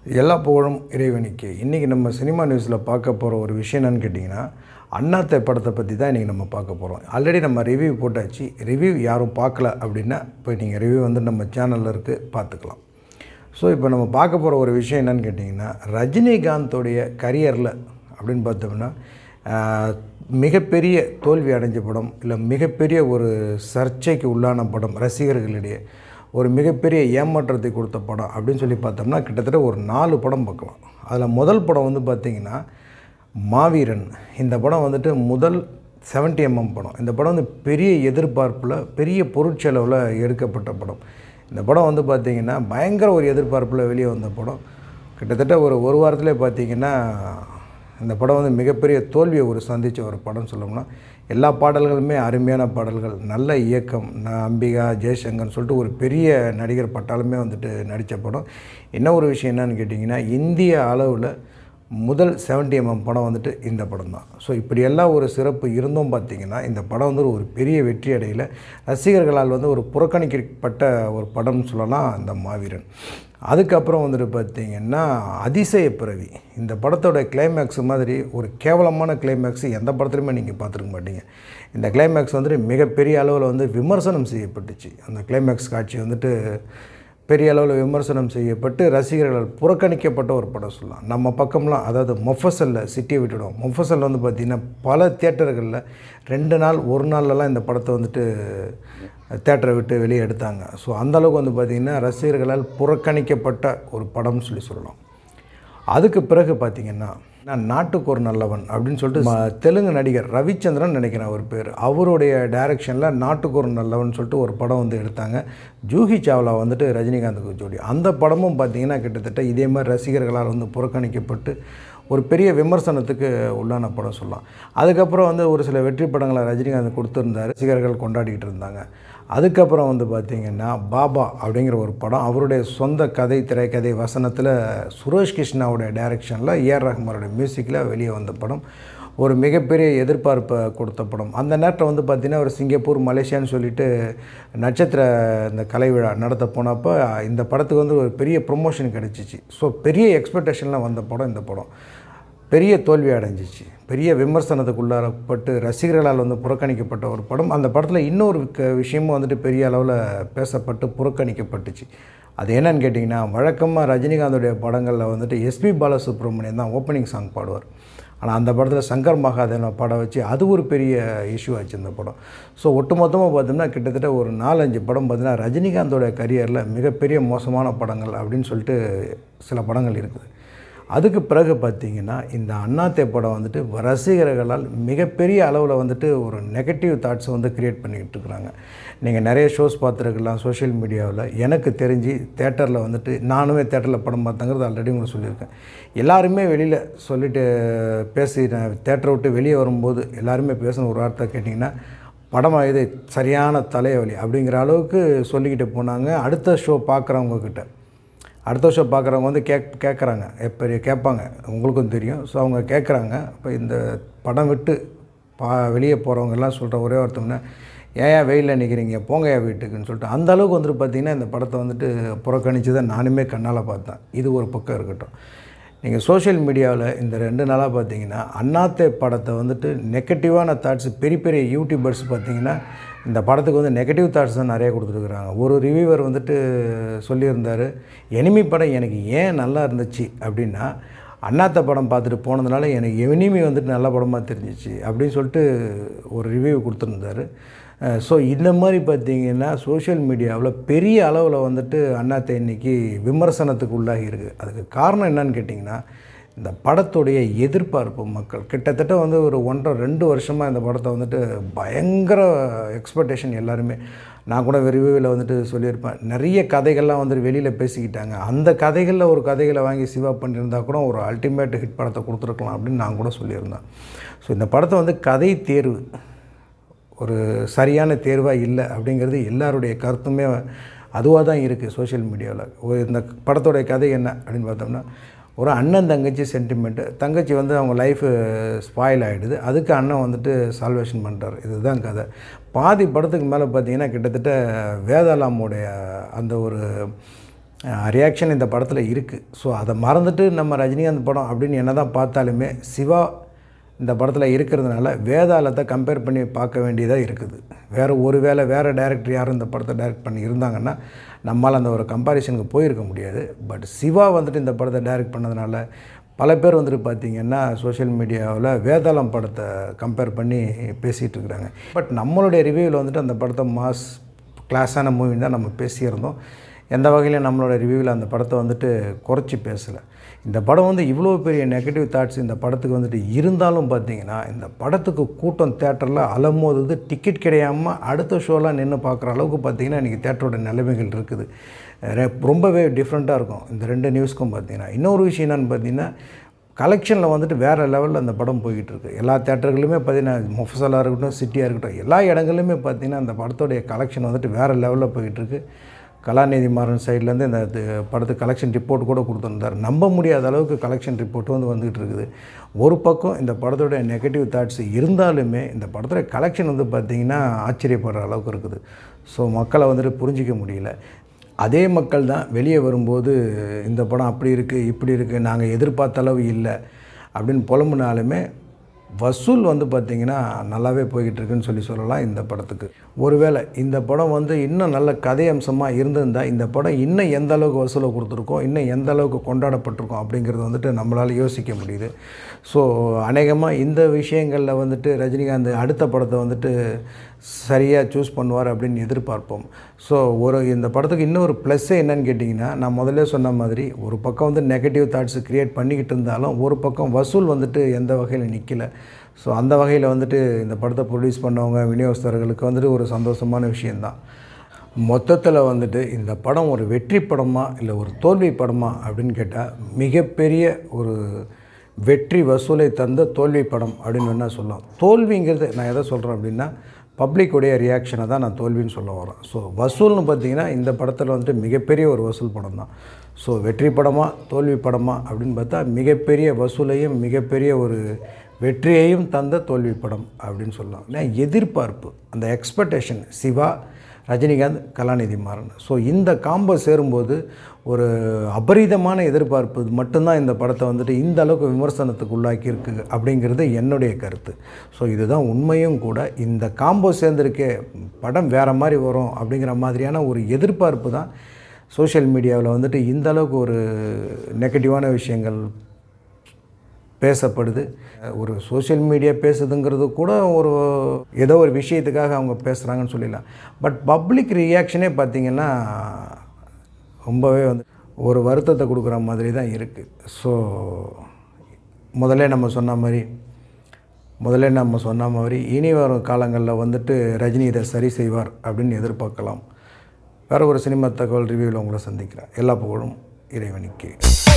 எல்லா புகழும் இறைவனுக்கு இன்றைக்கி நம்ம சினிமா நியூஸில் பார்க்க போகிற ஒரு விஷயம் என்னன்னு கேட்டிங்கன்னா அண்ணாத்தை படத்தை பற்றி தான் இன்றைக்கி நம்ம பார்க்க போகிறோம் ஆல்ரெடி நம்ம ரிவ்யூ போட்டாச்சு ரிவ்யூ யாரும் பார்க்கல அப்படின்னா இப்போ நீங்கள் ரிவ்யூ வந்து நம்ம சேனலில் இருக்குது பார்த்துக்கலாம் ஸோ இப்போ நம்ம பார்க்க போகிற ஒரு விஷயம் என்னன்னு கேட்டிங்கன்னா ரஜினிகாந்தோடைய கரியரில் அப்படின்னு பார்த்தோம்னா ஆஹ், மிகப்பெரிய தோல்வி அடைஞ்ச படம் இல்லை மிகப்பெரிய ஒரு சர்ச்சைக்கு உள்ளான படம் ரசிகர்களிடையே ஒரு மிகப்பெரிய ஏமாற்றத்தை கொடுத்த படம் அப்படின்னு சொல்லி பார்த்தோம்னா கிட்டத்தட்ட ஒரு நாலு படம் பார்க்கலாம் அதில் முதல் படம் வந்து பார்த்திங்கன்னா மாவீரன் இந்த படம் வந்துட்டு முதல் 70 எம்எம் படம் இந்த படம் வந்து பெரிய எதிர்பார்ப்பில் பெரிய பொருட்செலவில் எடுக்கப்பட்ட படம் இந்த படம் வந்து பார்த்திங்கன்னா பயங்கர ஒரு எதிர்பார்ப்பில் வெளியே வந்த படம் கிட்டத்தட்ட ஒரு ஒரு வாரத்திலே பார்த்திங்கன்னா இந்த படம் வந்து மிகப்பெரிய தோல்வியை ஒரு சந்தித்த ஒரு படம் சொல்லணும்னா எல்லா பாடல்களுமே அருமையான பாடல்கள் நல்ல இயக்கம் நான் அம்பிகா ஜெய்சங்கர்னு சொல்லிட்டு ஒரு பெரிய நடிகர் பட்டாலுமே வந்துட்டு நடித்த படம் என்ன ஒரு விஷயம் என்னன்னு கேட்டிங்கன்னா இந்திய அளவில் முதல் 70 எம்எம் படம் வந்துட்டு இந்த படம் தான் ஸோ இப்படியெல்லாம் ஒரு சிறப்பு இருந்தும் பார்த்திங்கன்னா இந்த படம் வந்து ஒரு பெரிய வெற்றி அடையல ரசிகர்களால் வந்து ஒரு புறக்கணிக்கப்பட்ட ஒரு படம்னு சொல்லலாம் இந்த மாவீரன் அதுக்கப்புறம் வந்துட்டு பார்த்திங்கன்னா அதிசய பிறவி இந்த படத்தோட கிளைமேக்ஸ் மாதிரி ஒரு கேவலமான கிளைமேக்ஸ் எந்த படத்துலையுமே நீங்கள் பார்த்துருக்க மாட்டீங்க இந்த கிளைமேக்ஸ் வந்துட்டு மிகப்பெரிய அளவில் வந்து விமர்சனம் செய்யப்பட்டுச்சு அந்த கிளைமேக்ஸ் காட்சி வந்துட்டு பெரிய அளவில் விமர்சனம் செய்யப்பட்டு ரசிகர்களால் புறக்கணிக்கப்பட்ட ஒரு படம் சொல்லலாம் நம்ம பக்கம்லாம் அதாவது மொஃபசலில் சிட்டியை விட்டுடும் மொஃபசல் வந்து பார்த்திங்கன்னா பல தியேட்டர்களில் ரெண்டு நாள் ஒரு நாள்லலாம் இந்த படத்தை வந்துட்டு தேட்டரை விட்டு வெளியே எடுத்தாங்க ஸோ அந்தளவுக்கு வந்து பார்த்திங்கன்னா ரசிகர்களால் புறக்கணிக்கப்பட்ட ஒரு படம்னு சொல்லி சொல்லலாம் அதுக்கு பிறகு பார்த்தீங்கன்னா நான் நாட்டுக்கு ஒரு நல்லவன் அப்படின்னு சொல்லிட்டு ம- தெலுங்கு நடிகர் ரவிச்சந்திரன் நினைக்கிறேன் அவர் பேர் அவருடைய டைரக்ஷனில் நாட்டுக்கு ஒரு நல்லவன் சொல்லிட்டு ஒரு படம் வந்து எடுத்தாங்க ஜூஹி சாவ்லா வந்துட்டு ரஜினிகாந்துக்கு ஜோடி அந்த படமும் பார்த்தீங்கன்னா கிட்டத்தட்ட இதே மாதிரி ரசிகர்களால் வந்து புறக்கணிக்கப்பட்டு ஒரு பெரிய விமர்சனத்துக்கு உள்ளான படம் சொல்லலாம் அதுக்கப்புறம் வந்து ஒரு சில வெற்றி படங்களை ரஜினிகாந்த் கொடுத்துருந்தார் ரசிகர்கள் கொண்டாடிக்கிட்டு இருந்தாங்க அதுக்கப்புறம் வந்து பார்த்திங்கன்னா பாபா அப்படிங்கிற ஒரு படம் அவருடைய சொந்த கதை திரைக்கதை வசனத்தில் சுரேஷ் கிருஷ்ணாவுடைய டைரக்ஷனில் ஏஆர் ரஹ்மானோட மியூசிக்கில் வெளியே வந்த படம் ஒரு மிகப்பெரிய எதிர்பார்ப்பை கொடுத்த படம் அந்த நேரத்தில் வந்து பார்த்திங்கன்னா ஒரு சிங்கப்பூர் மலேசியான்னு சொல்லிட்டு நட்சத்திர இந்த கலை விழா நடத்த போனப்போ இந்த படத்துக்கு வந்து ஒரு பெரிய ப்ரொமோஷன் கிடச்சிச்சு ஸோ பெரிய எக்ஸ்பெக்டேஷனில் வந்த படம் இந்த படம் பெரிய தோல்வி அடைஞ்சிச்சு பெரிய விமர்சனத்துக்குள்ளாரப்பட்டு ரசிகர்களால் வந்து புறக்கணிக்கப்பட்ட ஒரு படம் அந்த படத்தில் இன்னொரு க- விஷயமும் வந்துட்டு பெரிய அளவில் பேசப்பட்டு புறக்கணிக்கப்பட்டுச்சு அது என்னன்னு கேட்டிங்கன்னா வழக்கமாக ரஜினிகாந்தோடைய படங்களில் வந்துட்டு எஸ்பி பாலசுப்ரமணியன் தான் ஓப்பனிங் சாங் பாடுவார் ஆனால் அந்த படத்தில் சங்கர் மகாதேவனை பாட வச்சு அது ஒரு பெரிய இஷ்யூ ஆச்சு இந்த படம் ஸோ ஒட்டுமொத்தமாக பார்த்தோம்னா கிட்டத்தட்ட ஒரு நாலஞ்சு படம் பார்த்தீங்கன்னா ரஜினிகாந்தோட கரியரில் மிகப்பெரிய மோசமான படங்கள் அப்படின்னு சொல்லிட்டு சில படங்கள் இருக்குது அதுக்கு பிறகு பார்த்தீங்கன்னா இந்த அண்ணாத்தே படம் வந்துட்டு ரசிகர்களால் மிகப்பெரிய அளவில் வந்துட்டு ஒரு நெகட்டிவ் தாட்ஸை வந்து க்ரியேட் பண்ணிக்கிட்டு இருக்கிறாங்க நீங்கள் நிறைய ஷோஸ் பார்த்துருக்கலாம் சோஷியல் மீடியாவில் எனக்கு தெரிஞ்சு தேட்டரில் வந்துட்டு நானுமே தேட்டரில் படம் பார்த்தங்கிறது ஆல்ரெடி உங்களுக்கு சொல்லியிருக்கேன் எல்லாருமே வெளியில் சொல்லிட்டு பேசி நான் தேட்டரை விட்டு வெளியே வரும்போது எல்லாருமே பேசின ஒரு வார்த்தை கேட்டிங்கன்னா படமாக இது சரியான தலைவலி அப்படிங்கிற அளவுக்கு சொல்லிக்கிட்டு போனாங்க அடுத்த ஷோ பார்க்குறவங்க கிட்ட அடுத்த வருஷம் பார்க்குறவங்க வந்து கேக் கேட்குறாங்க எப்போ கேட்பாங்க உங்களுக்கும் தெரியும் ஸோ அவங்க கேட்குறாங்க இப்போ இந்த படம் விட்டு பா வெளியே போகிறவங்கெல்லாம் சொல்கிற ஒரே ஒருத்தவங்க ஏன் ஏன் வெயிலில் நிற்கிறீங்க போங்கயா வீட்டுக்குன்னு சொல்லிட்டு அந்த அளவுக்கு வந்துட்டு பார்த்திங்கன்னா இந்த படத்தை வந்துட்டு புறக்கணிச்சதை நானுமே கண்ணால் பார்த்தேன் இது ஒரு பக்கம் இருக்கட்டும் நீங்கள் சோஷியல் மீடியாவில் இந்த ரெண்டு நாளாக பார்த்தீங்கன்னா அண்ணாத்தே படத்தை வந்துட்டு நெகட்டிவான தாட்ஸ் பெரிய பெரிய யூடியூபர்ஸ் பார்த்தீங்கன்னா இந்த படத்துக்கு வந்து நெகட்டிவ் தாட்ஸ் தான் நிறைய கொடுத்துருக்குறாங்க ஒரு ரிவ்யூவர் வந்துட்டு சொல்லியிருந்தார் எனிமி படம் எனக்கு ஏன் நல்லா இருந்துச்சு அப்படின்னா அண்ணாத்த படம் பார்த்துட்டு போனதுனால எனக்கு எனிமி வந்துட்டு நல்ல படமாக தெரிஞ்சிச்சு அப்படின்னு சொல்லிட்டு ஒரு ரிவ்யூ கொடுத்துருந்தாரு ஸோ இந்த மாதிரி பார்த்தீங்கன்னா சோஷியல் மீடியாவில் பெரிய அளவில் வந்துட்டு அண்ணாத்தை இன்னைக்கு விமர்சனத்துக்கு உள்ளாகி இருக்குது அதுக்கு காரணம் என்னன்னு கேட்டிங்கன்னா இந்த படத்துடைய எதிர்பார்ப்பு மக்கள் கிட்டத்தட்ட வந்து ஒரு ஒன்றரை ரெண்டு வருஷமாக இந்த படத்தை வந்துட்டு பயங்கர எக்ஸ்பெக்டேஷன் எல்லாருமே நான் கூட ரிவ்யூவில் வந்துட்டு சொல்லியிருப்பேன் நிறைய கதைகள்லாம் வந்துட்டு வெளியில் பேசிக்கிட்டாங்க அந்த கதைகளில் ஒரு கதைகளை வாங்கி சிவா பண்ணியிருந்தா கூட ஒரு அல்டிமேட் ஹிட் படத்தை கொடுத்துருக்கலாம் அப்படின்னு நான் கூட சொல்லியிருந்தேன் ஸோ இந்த படத்தை வந்து கதை தேர்வு ஒரு சரியான தேர்வாக இல்லை அப்படிங்கிறது எல்லாருடைய கருத்துமே அதுவாக தான் இருக்குது சோஷியல் மீடியாவில் ஒரு இந்த படத்தோடைய கதை என்ன அப்படின்னு பார்த்தோம்னா ஒரு அண்ணன் தங்கச்சி சென்டிமெண்ட்டு தங்கச்சி வந்து அவங்க லைஃபு ஸ்பாயில் ஆகிடுது அதுக்கு அண்ணன் வந்துட்டு சால்வேஷன் பண்ணுறாரு இதுதான் கதை பாதி படத்துக்கு மேலே பார்த்தீங்கன்னா கிட்டத்தட்ட வேதாளாமுடைய அந்த ஒரு ரியாக்ஷன் இந்த படத்தில் இருக்குது ஸோ அதை மறந்துட்டு நம்ம ரஜினிகாந்த் படம் அப்படின்னு என்ன தான் பார்த்தாலுமே சிவா இந்த படத்தில் இருக்கிறதுனால வேதாளத்தை கம்பேர் பண்ணி பார்க்க வேண்டியதாக இருக்குது வேறு ஒரு வேளை வேறு டேரக்டர் யாரும் இந்த படத்தை டைரக்ட் பண்ணி இருந்தாங்கன்னா நம்மளால் அந்த ஒரு கம்பாரிசனுக்கு போயிருக்க முடியாது பட் சிவா வந்துட்டு இந்த படத்தை டைரக்ட் பண்ணதுனால பல பேர் வந்துட்டு பார்த்திங்கன்னா சோஷியல் மீடியாவில் வேதாளம் படத்தை கம்பேர் பண்ணி பேசிகிட்டு இருக்கிறாங்க பட் நம்மளுடைய ரிவ்யூவில் வந்துட்டு அந்த படத்தை மாஸ் கிளாஸான மூவின்னு தான் நம்ம பேசியிருந்தோம் எந்த வகையிலும் நம்மளோட ரிவ்யூவில் அந்த படத்தை வந்துட்டு குறைச்சி பேசலை இந்த படம் வந்து இவ்வளோ பெரிய நெகட்டிவ் தாட்ஸ் இந்த படத்துக்கு வந்துட்டு இருந்தாலும் பார்த்தீங்கன்னா இந்த படத்துக்கு கூட்டம் தேட்டரில் அலமோதுது டிக்கெட் கிடையாமல் அடுத்த ஷோலாம் நின்று பார்க்குற அளவுக்கு பார்த்தீங்கன்னா இன்றைக்கி தேட்டரோட நிலைமைகள் இருக்குது ரெ- ரொம்பவே டிஃப்ரெண்ட்டாக இருக்கும் இந்த ரெண்டு நியூஸ்க்கும் பார்த்தீங்கன்னா இன்னொரு விஷயம் என்னென்னு பார்த்தீங்கன்னா கலெக்ஷனில் வந்துட்டு வேறு லெவலில் அந்த படம் போய்கிட்டு இருக்கு எல்லா தேட்டர்களுமே பார்த்தீங்கன்னா மொஃபசலாக இருக்கட்டும் சிட்டியாக இருக்கட்டும் எல்லா இடங்கள்லையுமே பார்த்தீங்கன்னா அந்த படத்தோடைய கலெக்ஷன் வந்துட்டு வேறு லெவலில் போய்கிட்டு இருக்கு கலாநிதி மாறன் சைட்லேருந்து இந்த இது படத்துக்கு கலெக்ஷன் ரிப்போர்ட் கூட கொடுத்துருந்தார் நம்ப முடியாத அளவுக்கு கலெக்ஷன் ரிப்போர்ட் வந்து வந்துகிட்டு இருக்குது ஒரு பக்கம் இந்த படத்தோடைய நெகட்டிவ் தாட்ஸ் இருந்தாலுமே இந்த படத்தோட கலெக்ஷன் வந்து பார்த்திங்கன்னா ஆச்சரியப்படுற அளவுக்கு இருக்குது ஸோ மக்களை வந்துட்டு புரிஞ்சிக்க முடியல அதே மக்கள் தான் வெளியே வரும்போது இந்த படம் அப்படி இருக்குது இப்படி இருக்குது நாங்கள் எதிர்பார்த்த அளவு இல்லை அப்படின்னு புலம்புனாலுமே வசூல் வந்து பார்த்திங்கன்னா நல்லாவே போய்கிட்டு இருக்குன்னு சொல்லி சொல்லலாம் இந்த படத்துக்கு ஒருவேளை இந்த படம் வந்து இன்னும் நல்ல கதை அம்சமாக இருந்திருந்தால் இந்த படம் இன்னும் எந்த அளவுக்கு வசூலை கொடுத்துருக்கோம் இன்னும் எந்த அளவுக்கு கொண்டாடப்பட்டிருக்கோம் அப்படிங்கிறது வந்துட்டு நம்மளால் யோசிக்க முடியுது ஸோ அநேகமாக இந்த விஷயங்களில் வந்துட்டு ரஜினிகாந்த் அடுத்த படத்தை வந்துட்டு சரியாக சூஸ் பண்ணுவார் அப்படின்னு எதிர்பார்ப்போம் ஸோ ஒரு இந்த படத்துக்கு இன்னொரு ப்ளஸ்ஸே என்னன்னு கேட்டிங்கன்னா நான் முதல்ல சொன்ன மாதிரி ஒரு பக்கம் வந்து நெகட்டிவ் தாட்ஸ் க்ரியேட் பண்ணிக்கிட்டு இருந்தாலும் ஒரு பக்கம் வசூல் வந்துட்டு எந்த வகையில் நிற்கல ஸோ அந்த வகையில் வந்துட்டு இந்த படத்தை ப்ரொடியூஸ் பண்ணவங்க விநியோகஸ்தர்களுக்கு வந்துட்டு ஒரு சந்தோஷமான விஷயந்தான் மொத்தத்தில் வந்துட்டு இந்த படம் ஒரு வெற்றி படமா இல்லை ஒரு தோல்வி படமா அப்படின்னு கேட்டால் மிகப்பெரிய ஒரு வெற்றி வசூலை தந்த தோல்வி படம் அப்படின்னு வேணால் சொல்லலாம் தோல்விங்கிறது நான் எதை சொல்கிறேன் அப்படின்னா பப்ளிக்குடைய ரியாக்ஷனை தான் நான் தோல்வின்னு சொல்ல வரேன் ஸோ வசூல்னு பார்த்தீங்கன்னா இந்த படத்தில் வந்துட்டு மிகப்பெரிய ஒரு வசூல் படம் தான் ஸோ வெற்றி படமா தோல்வி படமா அப்படின்னு பார்த்தா மிகப்பெரிய வசூலையும் மிகப்பெரிய ஒரு வெற்றியையும் தந்த தோல்வி படம் அப்படின்னு சொல்லலாம் ஏன்னா எதிர்பார்ப்பு அந்த எக்ஸ்பெக்டேஷன் சிவா ரஜினிகாந்த் கலாநிதி மாறன் ஸோ இந்த காம்போ சேரும்போது ஒரு அபரிதமான எதிர்பார்ப்பு மட்டும்தான் இந்த படத்தை வந்துட்டு இந்த அளவுக்கு விமர்சனத்துக்கு உள்ளாக்கியிருக்கு அப்படிங்கிறது என்னுடைய கருத்து ஸோ இதுதான் உண்மையும் கூட இந்த காம்போ சேர்ந்திருக்கே படம் வேறு மாதிரி வரும் அப்படிங்கிற மாதிரியான ஒரு எதிர்பார்ப்பு தான் சோஷியல் மீடியாவில் வந்துட்டு இந்த அளவுக்கு ஒரு நெகட்டிவான விஷயங்கள் பேசப்படுது ஒரு சோஷியல் மீடியா பேசுதுங்கிறது கூட ஒரு ஏதோ ஒரு விஷயத்துக்காக அவங்க பேசுகிறாங்கன்னு சொல்லிடலாம் பட் பப்ளிக் ரியாக்ஷனே பார்த்திங்கன்னா ரொம்பவே வந்து ஒரு வருத்தத்தை கொடுக்குற மாதிரி தான் இருக்குது ஸோ முதல்ல நம்ம சொன்ன மாதிரி முதல்ல நம்ம சொன்ன மாதிரி இனி வரும் காலங்களில் வந்துட்டு ரஜினி இதை சரி செய்வார் அப்படின்னு எதிர்பார்க்கலாம் வேறு ஒரு சினிமா தகவல் ரிவ்யூவில் உங்களை சந்திக்கிறேன் எல்லா புகழும் இறைவனுக்கு